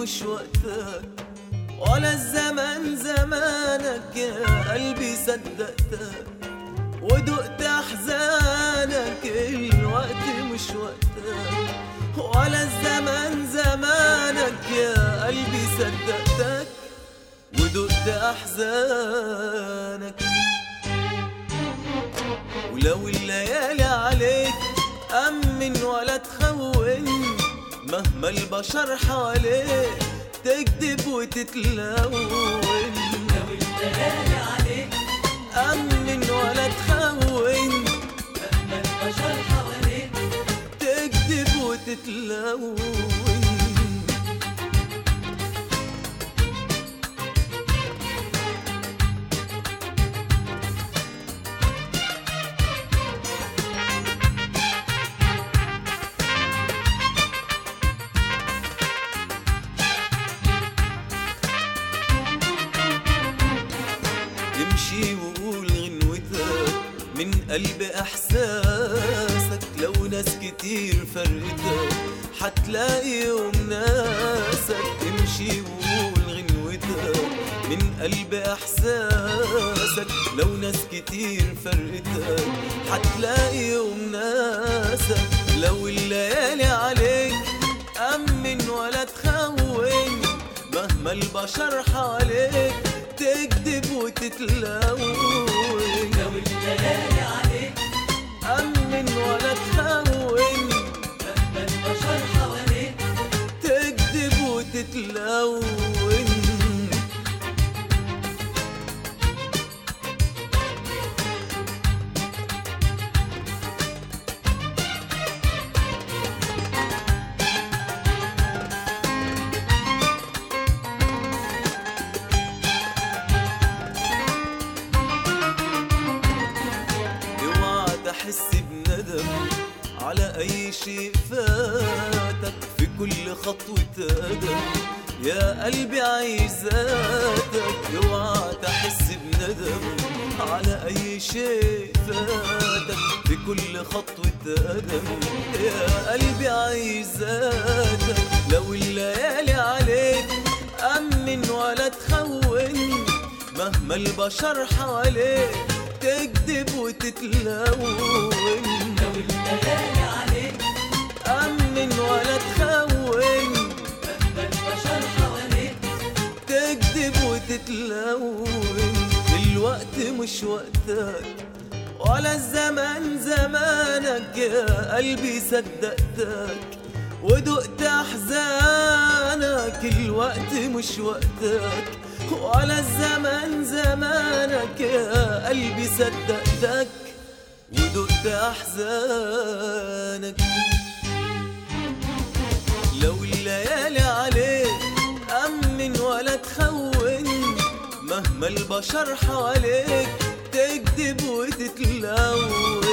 مش وقتك ولا الزمن زمانك يا قلبي صدقتك ودقت احزانك الوقت مش وقتك ولا الزمن زمانك يا قلبي صدقتك ودقت احزانك ولو الليالي عليك أمن ولا تخون مهما البشر حواليك تكذب وتتلون لو الليالي عليك أمن ولا تخون مهما البشر حواليك تكذب وتتلون امشي وقول غنوتك من قلب احساسك لو ناس كتير فرقتك حتلاقي يوم ناسك امشي وقول غنوتك من قلب احساسك لو ناس كتير فرقتك حتلاقي يوم ناسك لو الليالي عليك امن ولا تخون مهما البشر حواليك تكذب وتتلون لو الليالي عليك أمن ولا تخون مهما البشر حواليك تكذب وتتلون اوعى تحس بندم على اي شيء فاتك في كل خطوة قدم يا قلبي عايز ذاتك اوعى تحس بندم على اي شيء فاتك في كل خطوة قدم يا قلبي عايز ذاتك لو الليالي عليك أمن ولا تخون مهما البشر حواليك تكذب وتتلون لو الليالي عليك أمن ولا تخون مهما البشر حواليك تكذب وتتلون الوقت مش وقتك ولا الزمن زمانك يا قلبي صدقتك ودقت احزانك الوقت مش وقتك ولا الزمن زمانك يا قلبي صدقتك ودقت احزانك لو الليالي عليك أمن ولا تخون مهما البشر حواليك تكذب وتتلون